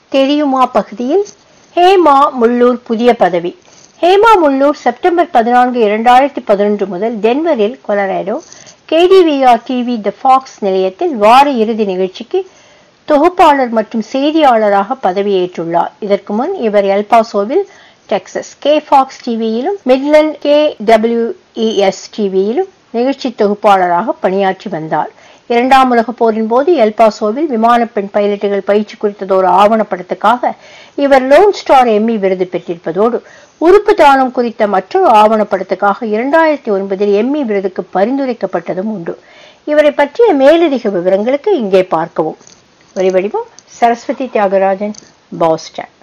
தெரியுமா பகுதியில் ஹேமா முள்ளூர் புதிய பதவி ஹேமா முள்ளூர் செப்டம்பர் பதினான்கு இரண்டாயிரத்தி பதினொன்று முதல் டென்வரில் Colorado KDVR TV the Fox நிலையத்தில் வார இறுதி நிகழ்ச்சிக்கு தொகுப்பாளர் மற்றும் செய்தியாளராக பதவியேற்றுள்ளார் இதற்கு முன் இவர் எல்பாசோவில் டெக்சஸ் கே ஃபாக்ஸ் டிவியிலும் மிட்லண்ட் கே டபிள்யூஇஎஸ் டிவியிலும் நிகழ்ச்சி தொகுப்பாளராக பணியாற்றி வந்தார் இரண்டாம் உலக போரின் போது எல்பாசோவில் விமானப்பெண் பைலட்டுகள் பயிற்சி குறித்ததொரு ஆவணப்படத்துக்காக இவர் லோன் ஸ்டார் எம்மி விருது பெற்றிருப்பதோடு உறுப்பு தானம் குறித்த மற்றொரு ஆவணப்படத்துக்காக இரண்டாயிரத்தி ஒன்பதில் எம்மி விருதுக்கு பரிந்துரைக்கப்பட்டதும் உண்டு இவரை பற்றிய மேலதிக விவரங்களுக்கு இங்கே பார்க்கவும் ஒலிவடிவம் சரஸ்வதி தியாகராஜன் பாஸ்டன்